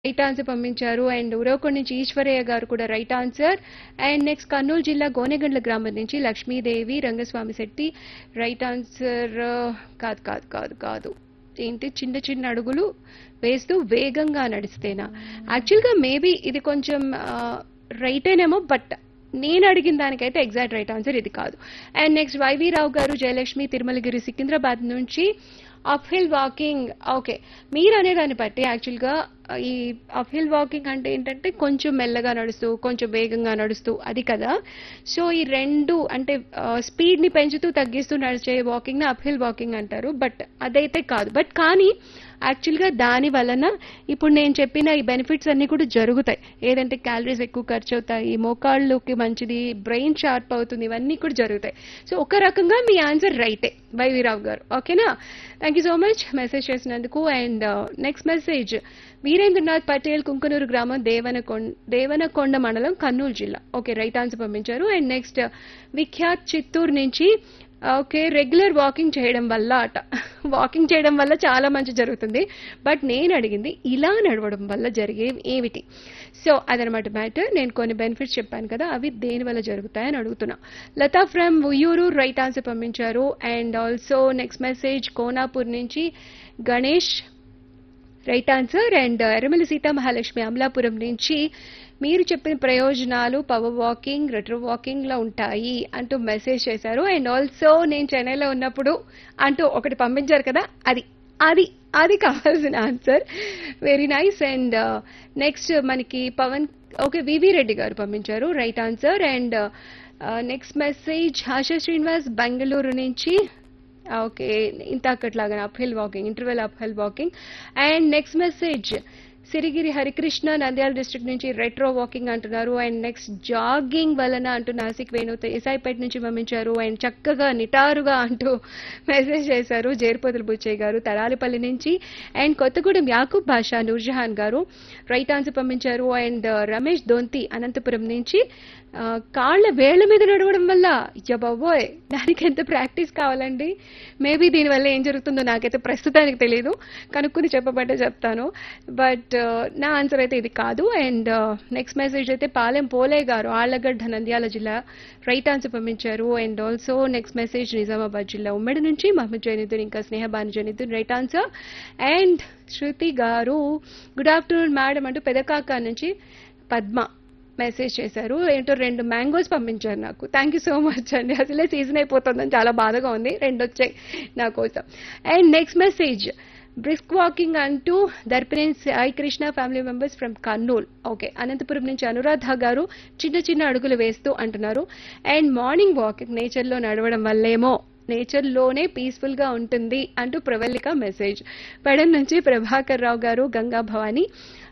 right answer పంపించారు అండ్ ఉరవకొండ నుంచి ఈశ్వరయ్య గారు కూడా right answer and next Kurnool జిల్లా గోనెగండ్ల గ్రామం నుంచి లక్ష్మీదేవి రంగస్వామి శెట్టి రైట్ ఆన్సర్ కాదు కాదు కాదు కాదు ఏంటి చిన్న చిన్న అడుగులు వేస్తూ వేగంగా నడిస్తేనా యాక్చువల్గా మేబీ ఇది కొంచెం రైటేనేమో బట్ నేను అడిగిన దానికైతే ఎగ్జాక్ట్ రైట్ ఆన్సర్ ఇది కాదు అండ్ నెక్స్ట్ వైవి రావు గారు జయలక్ష్మి తిరుమలగిరి సికింద్రాబాద్ నుంచి అప్ హిల్ వాకింగ్ ఓకే మీరు అనే దాన్ని బట్టి యాక్చువల్గా ఈ అప్ హిల్ వాకింగ్ అంటే ఏంటంటే కొంచెం మెల్లగా నడుస్తూ కొంచెం వేగంగా నడుస్తూ అది కదా సో ఈ రెండు అంటే స్పీడ్ని పెంచుతూ తగ్గిస్తూ నడిచే వాకింగ్ని అప్ హిల్ వాకింగ్ అంటారు బట్ అదైతే కాదు బట్ కానీ యాక్చువల్గా దాని వలన ఇప్పుడు నేను చెప్పిన ఈ బెనిఫిట్స్ అన్నీ కూడా జరుగుతాయి ఏదంటే క్యాలరీస్ ఎక్కువ ఖర్చు అవుతాయి మోకాళ్ళకి మంచిది బ్రెయిన్ షార్ప్ అవుతుంది ఇవన్నీ కూడా జరుగుతాయి సో ఒక రకంగా మీ ఆన్సర్ రైటే వైవీరావు గారు ఓకేనా thank you so much message చేసినందుకు and next message Veerendranath Patel Kunkanur గ్రామం దేవనకొండ దేవనకొండ మండలం కర్నూలు జిల్లా ఓకే రైట్ ఆన్సర్ పంపించారు అండ్ నెక్స్ట్ విఖ్యాత్ చిత్తూరు నుంచి ఓకే రెగ్యులర్ వాకింగ్ చేయడం వల్ల అట వాకింగ్ చేయడం వల్ల చాలా మంచి జరుగుతుంది బట్ నేను అడిగింది ఇలా నడవడం వల్ల జరిగే ఏమిటి సో అదనమాట మ్యాటర్ నేను కొన్ని బెనిఫిట్స్ చెప్పాను కదా అవి దేని వల్ల జరుగుతాయని అడుగుతున్నా Latha from Uyyuru right answer పంపించారు and also next message Konapur నుంచి Ganesh right answer and Erramalli Seethamahalakshmi Amalapuram నుంచి మీరు చెప్పిన ప్రయోజనాలు పవర్ వాకింగ్ రెట్రో వాకింగ్ లో ఉంటాయి అంటూ మెసేజ్ చేశారు అండ్ ఆల్సో నేను చెన్నైలో ఉన్నప్పుడు అంటూ ఒకటి పంపించారు కదా అది అది అది కావాల్సిన answer very nice and next మనకి పవన్ ఓకే వివి రెడ్డి గారు పంపించారు right answer and next message Asha Srinivas Bengaluru నుంచి ఓకే ఇంత అక్కట్లాగా up hill walking interval up hill walking and next message Sirigiri Harikrishna Nandyal district నుంచి రెట్రో వాకింగ్ అంటున్నారు అండ్ నెక్స్ట్ జాగింగ్ వలన అంటూ నాసిక్ వేణు ఎస్ఐపేట నుంచి పంపించారు అండ్ చక్కగా నిటారుగా అంటూ మెసేజ్ చేశారు జేర్పోతుల బుచ్చయ్య గారు తరాలిపల్లి నుంచి and Kothagudem Yakub Basha Noorjahan garu right answer పంపించారు అండ్ రమేష్ దొంతి అనంతపురం నుంచి కాళ్ళ వేళ్ల మీద నడవడం వల్ల బాబోయ్ దానికి ఎంత ప్రాక్టీస్ కావాలండి మేబీ దీనివల్ల ఏం జరుగుతుందో నాకైతే ప్రస్తుతానికి తెలియదు కనుక్కుని చెప్పబట్టే చెప్తాను బట్ నా ఆన్సర్ అయితే ఇది కాదు అండ్ నెక్స్ట్ మెసేజ్ అయితే పాలెం పోలే గారు ఆళ్లగడ్డ నంద్యాల జిల్లా రైట్ ఆన్సర్ పంపించారు and also next message Nizamabad జిల్లా ఉమ్మడి నుంచి మహమ్మద్ జైనుద్దీన్ ఇంకా Snehabanu Jainuddin right answer and Shruti garu good afternoon madam అంటూ పెదకాక నుంచి పద్మ మెసేజ్ చేశారు ఏంటో రెండు మ్యాంగోస్ పంపించారు నాకు థ్యాంక్ యూ సో మచ్ అండి అసలే సీజన్ అయిపోతుందని చాలా బాధగా ఉంది రెండు వచ్చాయి నా కోసం and next message brisk walking అంటూ Darpineni Sai Krishna family members from Kurnool okay Anantapur నుంచి అనురాధ గారు చిన్న చిన్న అడుగులు వేస్తూ అంటున్నారు అండ్ మార్నింగ్ వాకింగ్ నేచర్లో నడవడం వల్లేమో నేచర్లోనే పీస్ఫుల్గా ఉంటుంది అంటూ ప్రవల్లిక మెసేజ్ పెడన్ నుంచి ప్రభాకర్ రావు గారు గంగా భవాని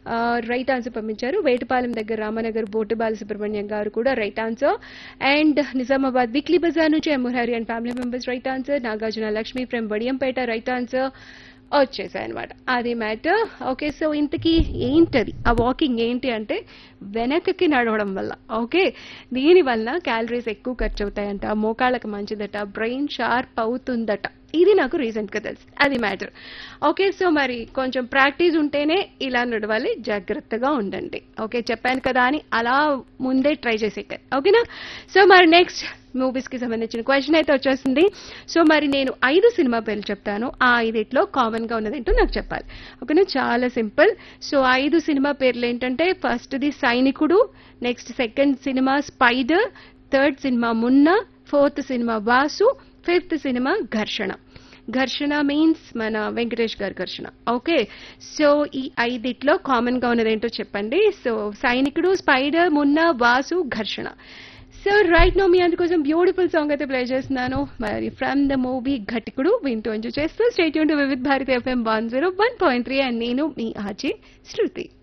రైట్ ఆన్సర్ పంపించారు వేటపాలెం దగ్గర రామనగర్ బోటు బాలసుబ్రహ్మణ్యం గారు కూడా right answer and Nizamabad weekly బజార్ నుంచి M Hari and family members right answer Nagarjuna Lakshmi from Badiyampet right answer వచ్చేసాయి అనమాట అది మ్యాటర్ ఓకే సో ఇంతకీ ఏంటది ఆ వాకింగ్ ఏంటి అంటే వెనకకి నడవడం వల్ల ఓకే దీని వల్ల క్యాలరీస్ ఎక్కువ ఖర్చు అవుతాయంట మోకాళ్ళకి మంచిదట బ్రెయిన్ షార్ప్ అవుతుందట ఇది నాకు రీసెంట్గా తెలుసు అది మ్యాటర్ ఓకే సో మరి కొంచెం ప్రాక్టీస్ ఉంటేనే ఇలా నడవాలి జాగ్రత్తగా ఉండండి ఓకే చెప్పాను కదా అని అలా ముందే ట్రై చేసేటారు ఓకేనా సో మరి నెక్స్ట్ మూవీస్కి సంబంధించిన క్వశ్చన్ అయితే వచ్చేసింది సో మరి నేను ఐదు సినిమా పేర్లు చెప్తాను ఆ ఐదిట్లో కామన్గా ఉన్నదేంటో నాకు చెప్పాలి ఓకేనా చాలా సింపుల్ సో ఐదు సినిమా పేర్లు ఏంటంటే ఫస్ట్ది Sainikudu next second cinema Spyder third cinema Munna fourth cinema Vasu fifth cinema Gharshana Gharshana means మన వెంకటేష్ గారి ఘర్షణ ఓకే సో ఈ ఐదిట్లో కామన్ గా ఉన్నదేంటో చెప్పండి సో సైనికుడు స్పైడర్ మున్నా వాసు ఘర్షణ సో రైట్ నో మీ అందుకోసం బ్యూటిఫుల్ సాంగ్ అయితే ప్లే చేస్తున్నాను మరి ఫ్రమ్ ద మూవీ ఘటికుడు వింటూ ఎంజాయ్ చేస్తూ స్టేట్ యూన్ Vividh Bharati FM one zero one point three and నేను మీ ఆచి శృతి